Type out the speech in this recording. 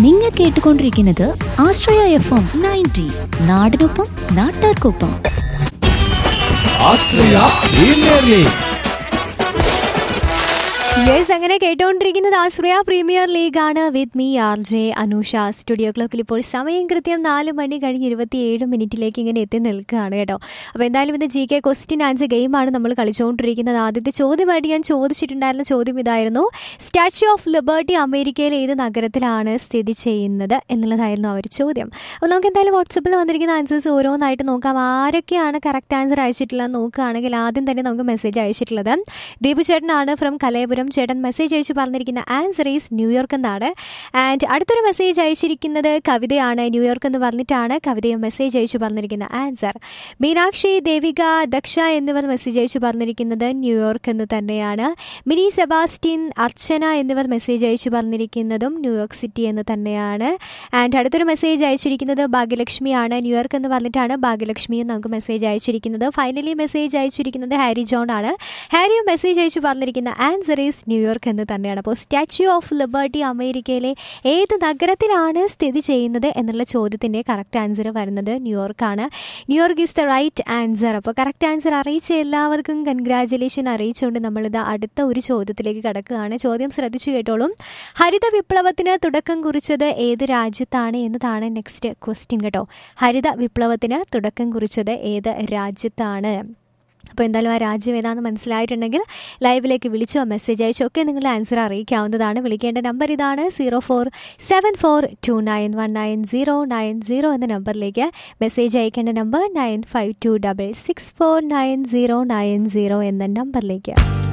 നിങ്ങൾ കേട്ടുകൊണ്ടിരിക്കുന്നത് ആശ്രയ F M ninety നാടിനൊപ്പം നാട്ടാർക്കൊപ്പം ആശ്രയ പ്രീമിയർ ലീഗ് യെസ് അങ്ങനെ കേട്ടുകൊണ്ടിരിക്കുന്നത് ആശ്രയ പ്രീമിയർ ലീഗ് ആണ് with me R J Anusha studio ക്ലോക്കിൽ ഇപ്പോൾ സമയം കൃത്യം നാല് മണി കഴിഞ്ഞ് ഇരുപത്തിയേഴ് മിനിറ്റിലേക്ക് ഇങ്ങനെ എത്തി നിൽക്കുകയാണ് കേട്ടോ അപ്പോൾ എന്തായാലും ഇന്ന് ജി കെ ക്വസ്റ്റ്യൻ ആൻസർ ഗെയിമാണ് നമ്മൾ കളിച്ചുകൊണ്ടിരിക്കുന്നത് ആദ്യത്തെ ചോദ്യമായിട്ട് ഞാൻ ചോദിച്ചിട്ടുണ്ടായിരുന്ന ചോദ്യം ഇതായിരുന്നു സ്റ്റാച്യു ഓഫ് ലിബർട്ടി അമേരിക്കയിലെ ഏത് നഗരത്തിലാണ് സ്ഥിതി ചെയ്യുന്നത് എന്നുള്ളതായിരുന്നു ആ ഒരു ചോദ്യം അപ്പോൾ നമുക്ക് എന്തായാലും വാട്സപ്പിൽ വന്നിരിക്കുന്ന ആൻസേഴ്സ് ഓരോന്നായിട്ട് നോക്കാം ആരൊക്കെയാണ് കറക്റ്റ് ആൻസർ അയച്ചിട്ടുള്ളത് നോക്കുകയാണെങ്കിൽ ആദ്യം തന്നെ നമുക്ക് മെസ്സേജ് അയച്ചിട്ടുള്ളത് ദീപു ചേട്ടനാണ് ഫ്രം കലയപുരം ചേട്ടൻ മെസ്സേജ് അയച്ചു പറഞ്ഞിരിക്കുന്ന ആൻസർ ഈസ് ന്യൂയോർക്ക് എന്നാണ് ആൻഡ് അടുത്തൊരു മെസ്സേജ് അയച്ചിരിക്കുന്നത് കവിതയാണ് ന്യൂയോർക്ക് എന്ന് പറഞ്ഞിട്ടാണ് കവിതയും മെസ്സേജ് അയച്ചു പറഞ്ഞിരിക്കുന്ന ആൻസർ മീനാക്ഷി ദേവിക ദക്ഷ എന്നിവർ മെസ്സേജ് അയച്ചു പറഞ്ഞിരിക്കുന്നത് ന്യൂയോർക്ക് എന്ന് തന്നെയാണ് മിനി സെബാസ്റ്റ്യൻ അർച്ചന എന്നിവർ മെസ്സേജ് അയച്ചു പറഞ്ഞിരിക്കുന്നതും ന്യൂയോർക്ക് സിറ്റി എന്ന് തന്നെയാണ് ആൻഡ് അടുത്തൊരു മെസ്സേജ് അയച്ചിരിക്കുന്നത് ഭാഗ്യലക്ഷ്മിയാണ് ന്യൂയോർക്ക് എന്ന് പറഞ്ഞിട്ടാണ് ഭാഗ്യലക്ഷ്മിയും നമുക്ക് മെസ്സേജ് അയച്ചിരിക്കുന്നത് ഫൈനലി മെസ്സേജ് അയച്ചിരിക്കുന്നത് ഹാരി ജോൺ ആണ് ഹാരിയും മെസ്സേജ് അയച്ചു പറഞ്ഞിരിക്കുന്ന ആൻസർ ഈസ് ന്യൂയോർക്ക് എന്ന് തന്നെയാണ് അപ്പോൾ സ്റ്റാച്യു ഓഫ് ലിബർട്ടി അമേരിക്കയിലെ ഏത് നഗരത്തിലാണ് സ്ഥിതി ചെയ്യുന്നത് എന്നുള്ള ചോദ്യത്തിൻ്റെ കറക്റ്റ് ആൻസർ വരുന്നത് ന്യൂയോർക്കാണ് New York is the right answer അപ്പോൾ കറക്റ്റ് ആൻസർ അറിയിച്ച എല്ലാവർക്കും കൺഗ്രാജുലേഷൻ അറിയിച്ചുകൊണ്ട് നമ്മളിത് അടുത്ത ഒരു ചോദ്യത്തിലേക്ക് കടക്കുകയാണ് ചോദ്യം ശ്രദ്ധിച്ചു കേട്ടോളും ഹരിത വിപ്ലവത്തിന് തുടക്കം കുറിച്ചത് ഏത് രാജ്യത്താണ് എന്നതാണ് നെക്സ്റ്റ് ക്വസ്റ്റ്യൻ കേട്ടോ ഹരിത വിപ്ലവത്തിന് തുടക്കം കുറിച്ചത് ഏത് രാജ്യത്താണ് അപ്പോൾ എന്തായാലും ആ രാജ്യം ഏതാണെന്ന് മനസ്സിലായിട്ടുണ്ടെങ്കിൽ ലൈവിലേക്ക് വിളിച്ചോ മെസ്സേജ് അയച്ചോ ഒക്കെ നിങ്ങളുടെ ആൻസർ അറിയിക്കാവുന്നതാണ് വിളിക്കേണ്ട നമ്പർ ഇതാണ് zero four seven four two nine one nine zero nine zero എന്ന നമ്പറിലേക്ക് മെസ്സേജ് അയക്കേണ്ട number nine five two double six four nine zero nine zero എന്ന നമ്പറിലേക്ക്